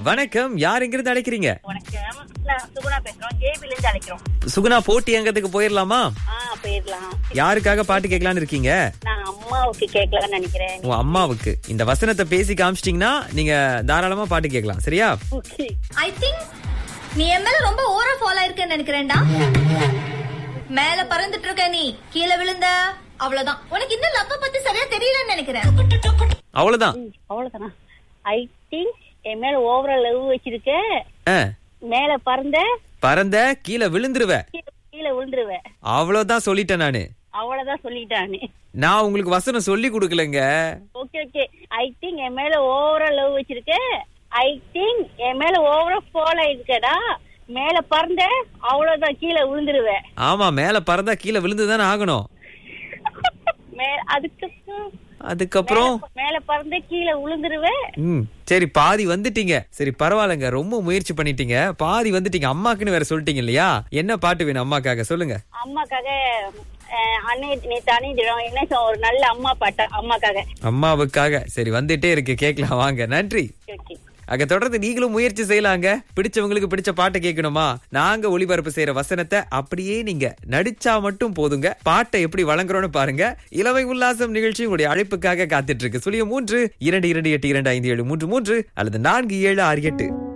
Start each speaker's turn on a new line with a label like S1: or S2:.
S1: வணக்கம் யார் எங்கிருந்து அழைக்கிறீங்க
S2: வணக்கம் நான் சுகுணா பேசுறோம் ஜேபில இருந்து அழைக்கிறோம்
S1: சுகுணா போட்டி அங்கத்துக்கு போயிடலாமா
S2: ஆ போயிடலாம்
S1: யாருக்காக பாட்டு கேட்கலான்னு இருக்கீங்க
S2: நான் அம்மாவுக்கு கேட்கலாம்னு நினைக்கிறேன்
S1: உங்க அம்மாவுக்கு இந்த வசனத்தை பேசி காமிச்சிட்டீங்கன்னா நீங்க தாராளமா பாட்டு கேட்கலாம் சரியா
S2: ஓகே
S3: ஐ திங்க் நீ என் மேல ரொம்ப ஓவரா ஃபாலோ இருக்கேன்னு நினைக்கிறேன்டா மேல பறந்துட்டு இருக்க நீ கீழே விழுந்த அவ்வளவுதான் உனக்கு இன்னும் லப்ப பத்தி சரியா தெரியலன்னு நினைக்கிறேன்
S1: அவ்வளவுதான்
S2: அவ்வளவுதானா ஐ திங்க் என் மேல ஓவரா லவ் வச்சிருக்க
S1: ஆ,
S2: மேல பறந்த
S1: பறந்த கீழே விழுந்துருவ
S2: கீழே- கீழே விழுந்துருவேன்
S1: அவ்வளவுதான் சொல்லிட்டேன் நானு
S2: அவ்வளவுதான் சொல்லிட்டானு
S1: நான் உங்களுக்கு வசனம் சொல்லி கொடுக்கலங்க
S2: ஓகே ஓகே ஐ திங்க் என் மேல ஓவரா லவ் வச்சிருக்க ஐ திங்க் என் மேல ஓவரா ஃபாலோ இருக்கடா மேல பறந்த அவ்வளவுதான் கீழே விழுந்துருவேன்
S1: ஆமா மேல பறந்தா கீழே விழுந்துதானே ஆகணும்
S2: மே அதுக்கு
S1: அதுக்கப்புறம்
S2: மேல பறந்து கீழே விழுந்துருவேன்
S1: ம் சரி பாதி வந்துட்டீங்க சரி பரவாயில்லைங்க ரொம்ப முயற்சி பண்ணிட்டீங்க பாதி வந்துட்டீங்க அம்மாக்குன்னு வேற சொல்லிட்டீங்க இல்லையா என்ன பாட்டு வேணும் அம்மாக்காக சொல்லுங்க
S2: அம்மாக்காக அஹ், அன்னை நேத்து அணிந்திடும் என்ன சொ- ஒரு நல்ல அம்மா பாட்டா அம்மாக்காக
S1: அம்மாவுக்காக சரி வந்துட்டே இருக்கு கேட்கலாம் வாங்க நன்றி
S2: ஓகே
S1: அங்க தொடர்ந்து நீங்களும் முயற்சி செய்யலாங்க பிடிச்சவங்களுக்கு பிடிச்ச பாட்டை கேட்கணுமா நாங்க ஒளிபரப்பு செய்யற வசனத்தை அப்படியே நீங்க நடிச்சா மட்டும் போதுங்க பாட்டை எப்படி வழங்குறோம்னு பாருங்க இளவை உல்லாசம் நிகழ்ச்சி உங்களுடைய அழைப்புக்காக காத்துட்டு இருக்கு சுழியம் மூன்று இரண்டு இரண்டு எட்டு இரண்டு ஐந்து ஏழு மூன்று மூன்று அல்லது நான்கு ஏழு ஆறு எட்டு